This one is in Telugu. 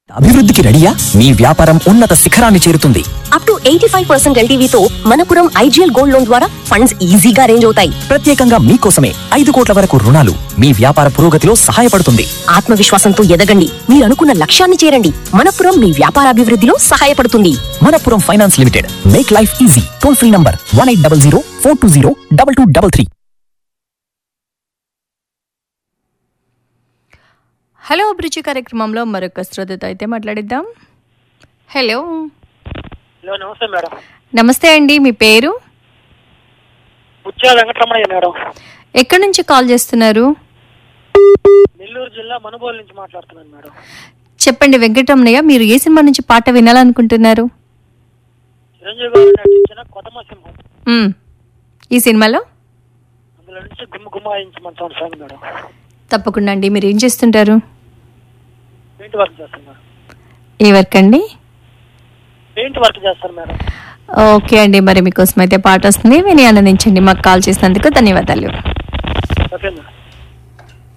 అభివృద్ధికి రెడీయా మీ వ్యాపారం ఉన్నత శిఖరాన్ని చేరుతుంది up to eighty five percent ఎల్టీవీతో మనపురం ఐజీఎల్ గోల్డ్ లోన్ ద్వారా ఫండ్స్ ఈజీగా అరేంజ్ అవుతాయి ప్రత్యేకంగా మీకోసమే ఐదు కోట్ల వరకు రుణాలు మీ వ్యాపార పురోగతిలో సహాయపడుతుంది ఆత్మవిశ్వాసంతో ఎదగండి మీరు అనుకున్న లక్ష్యాన్ని చేరండి మనపురం మీ వ్యాపారాభివృద్ధిలో సహాయపడుతుంది Manappuram finance limited make life easy toll free number one eight double zero four two zero double two double three hello అభిరుచి కార్యక్రమంలో మరొక శ్రోతతో అయితే మాట్లాడిద్దాం హలో హలో నమస్తే మేడం నమస్తే అండి మీ పేరు బుచ్చా వెంకటరమణయ్య మేడం ఎక్కడి నుంచి కాల్ చేస్తున్నారు నెల్లూరు జిల్లా మనుబోలు నుంచి మాట్లాడుతున్నాను మేడం చెప్పండి వెంకటరమణయ్య మీరు ఏ సినిమా నుంచి పాట వినాలనుకుంటున్నారు చిరంజీవి గారు నటించిన కొత్తమ సింహం మ్మ్. ఈ సినిమాలో అందులో నుంచి గుమ్మ గుమ్మాయించమంటాను సాంగ్ మేడం తప్పకుండా అండి మీరు ఏం చేస్తుంటారు పెయింట్ వర్క్ చేస్తాను మేడం ఏ వర్క్ అండి పెయింట్ వర్క్ చేస్తాను మేడం ఓకే అండి మరి మీకోసం అయితే పాట వస్తుంది విని ఆనందించండి మాకు కాల్ చేసినందుకు ధన్యవాదాలు